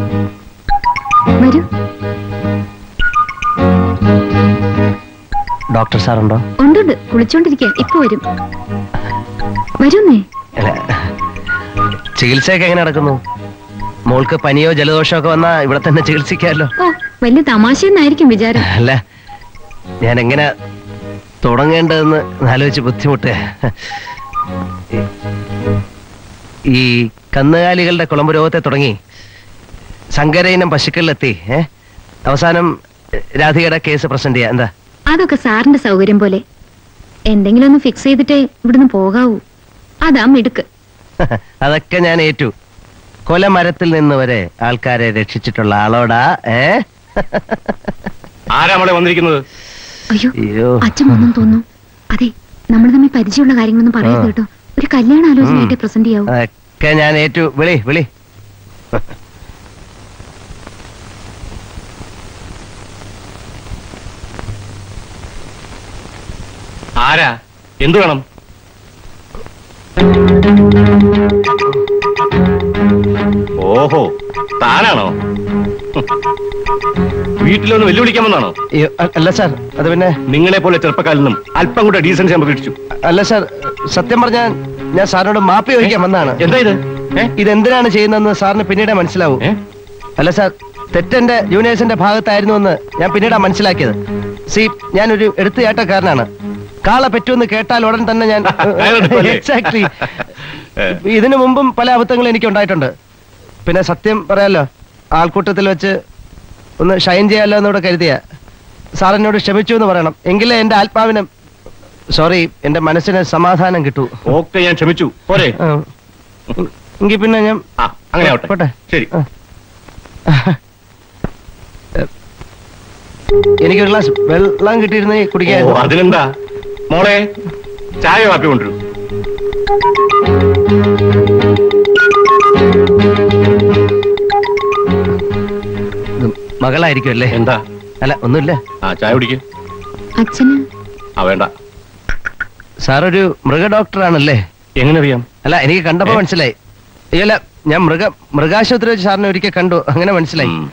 വരൂ ഡോക്ടർ സാറുണ്ടോ ഉണ്ടുണ്ട് കുളിച്ചോണ്ടിരിക്കുക ഇപ്പൊ വരും വരുന്നേ അല്ല ചികിത്സയൊക്കെ എങ്ങനെ നടക്കുന്നു മോൾക്ക് പനിയോ ജലദോഷമോ ഒക്കെ വന്നാ ഇവിടെ തന്നെ ചികിത്സിക്കാമല്ലോ ഓ വലിയ തമാശയെന്നായിരിക്കും വിചാരം അല്ല ഞാൻ എങ്ങനെ തുടങ്ങേണ്ടതെന്ന് ആലോചിച്ച് ബുദ്ധിമുട്ട് ഈ കന്നുകാലികളുടെ കുളമ്പ് രോഗത്തെ തുടങ്ങി സങ്കരയിനം പശുക്കളിലെത്തി ഏ അവസാനം രാധികയുടെ കേസ് പ്രസന്റ് ചെയ്യാം എന്താ അതൊക്കെ സാറിന്റെ സൗകര്യം പോലെ എന്തെങ്കിലും ഒന്ന് ഫിക്സ് ചെയ്തിട്ടേ ഇവിടുന്ന് പോകാവൂ അതാ മിടുക്ക് അതൊക്കെ ഞാൻ ഏറ്റു കൊലമരത്തിൽ നിന്ന് വരെ ആൾക്കാരെ രക്ഷിച്ചിട്ടുള്ള ആളോടാ ഏ ആരാ നമ്മളെ വന്നിരിക്കുന്നത് അയ്യോ അയ്യോ അച്ഛൻ ഒന്നും തോന്നുന്നു അതെ നമ്മൾ തമ്മിൽ പരിചയമുള്ള കാര്യങ്ങളൊന്നും പറയരുത് ആ. കേട്ടോ ഒരു കല്യാണ ആലോചനയായിട്ട് പ്രസന്റ് ചെയ്യാവൂ അതൊക്കെ ഞാൻ ഏറ്റു വിളി വിളി ആരാ എന്തു വേണം ഓഹോ താനാണോ വീട്ടിലൊന്ന് വെല്ലുവിളിക്കാൻ വന്നാണോ അയ്യോ, അ- അല്ല സാർ അത് പിന്നെ നിങ്ങളെ പോലെ ചെറുപ്പക്കാരിൽ നിന്നും അല്പം കൂടെ ഡീസൻസ് ഞാൻ പ്രതീക്ഷിച്ചു അല്ല സാർ സത്യം പറഞ്ഞാൽ ഞാൻ സാറിനോട് മാപ്പി ചോദിക്കാൻ വന്നതാണ് എന്താ ഇത് ഏ? ഇതെന്തിനാണ് ചെയ്യുന്നതെന്ന് സാറിന് പിന്നീടേ മനസ്സിലാവൂ ഏ? അല്ല സാർ തെറ്റെന്റെ ജൂനിയേഴ്സിന്റെ ഭാഗത്തായിരുന്നു എന്ന് ഞാൻ പിന്നീടാ മനസ്സിലാക്കിയത് സി ഞാനൊരു എടുത്തുചാട്ടക്കാരനാണ് കാള പറ്റുമെന്ന് കേട്ടാൽ ഉടൻ തന്നെ ഞാൻ അതെടുക്കുമല്ലേ? എക്സാക്ട്ലി ഏ. ഇതിനു മുമ്പും പല അബദ്ധങ്ങളും എനിക്ക് ഉണ്ടായിട്ടുണ്ട് പിന്നെ സത്യം പറയാലോ ആൾക്കൂട്ടത്തിൽ വെച്ച് ഒന്ന് ഷൈൻ ചെയ്യാലോ എന്നൂടെ കരുതിയ സാർ എന്നോട് ക്ഷമിച്ചു എന്ന് പറയണം എങ്കിലേ എന്റെ ആത്മാവിന് സോറി എന്റെ മനസ്സിന് സമാധാനം കിട്ടൂ ഓക്കെ ഞാൻ ക്ഷമിച്ചു പോരെ ആ. എങ്കിൽ പിന്നെ ഞാൻ ആ അങ്ങനെ ആവട്ടെ പോട്ടെ. ശരി ആ. എനിക്കൊരു ഗ്ലാസ് വെള്ളം കിട്ടിയിരുന്നേ ഓ, കുടിക്കായിരുന്നു അതിനെന്താ മോളെ ചായ കാപ്പി കൊണ്ടുവരൂ ഇത് മകളായിരിക്കും അല്ലേ എന്താ അല്ല ഒന്നുമില്ല ആ ചായ കുടിക്ക് അച്ഛന് ആ വേണ്ട സാർ ഒരു മൃഗ ഡോക്ടറാണല്ലേ എങ്ങനെ അറിയാം അല്ല എനിക്ക് കണ്ടപ്പോ ഏ? മനസ്സിലായി അയ്യല്ല ഞാൻ മൃഗ മൃഗാശുപത്രി വെച്ച് സാറിനെ ഒരിക്കൽ കണ്ടു അങ്ങനെ മനസ്സിലായി ഉം.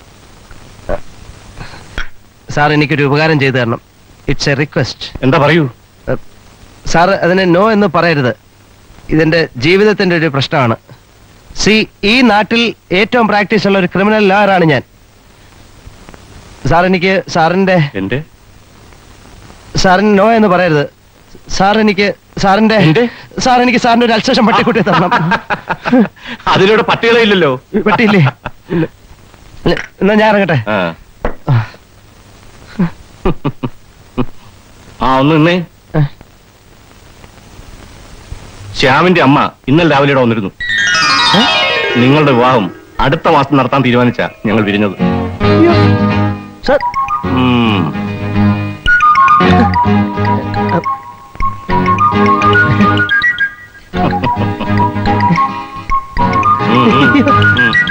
സാർ എനിക്കൊരു ഉപകാരം ചെയ്തു തരണം ഇറ്റ്സ് എ റിക്വസ്റ്റ് എന്താ പറയൂ സാർ അതിന് നോ എന്ന് പറയരുത് ഇതെന്റെ ജീവിതത്തിന്റെ ഒരു പ്രശ്നമാണ് സി ഈ നാട്ടിൽ ഏറ്റവും പ്രാക്ടീസ് ഉള്ള ഒരു ക്രിമിനൽ ലോയറാണ് ഞാൻ സാർ എനിക്ക് സാറിന്റെ എന്റെ സാറിന് നോ എന്ന് പറയരുത് സാർ എനിക്ക് സാറിന്റെ എന്റെ? സാർ എനിക്ക് സാറിന്റെ ഒരു അൽസേഷൻ പട്ടിക്കുട്ടി തരണം അതിലൂടെ പട്ടികളെ ഇല്ലല്ലോ പറ്റിയില്ലേ ഇല്ല. ഇല്ല, എന്നാ ഞാൻ ഇറങ്ങട്ടെ ആ. ആ ഒന്ന് നിന്നേ ഏ. ശ്യാമിന്റെ അമ്മ ഇന്നലെ രാവിലെ ഇവിടെ വന്നിരുന്നു നിങ്ങളുടെ വിവാഹം അടുത്ത മാസം നടത്താൻ തീരുമാനിച്ച ഞങ്ങൾ വിരിഞ്ഞത് സാർ ഉം. ഉം, ഉം, ഉം.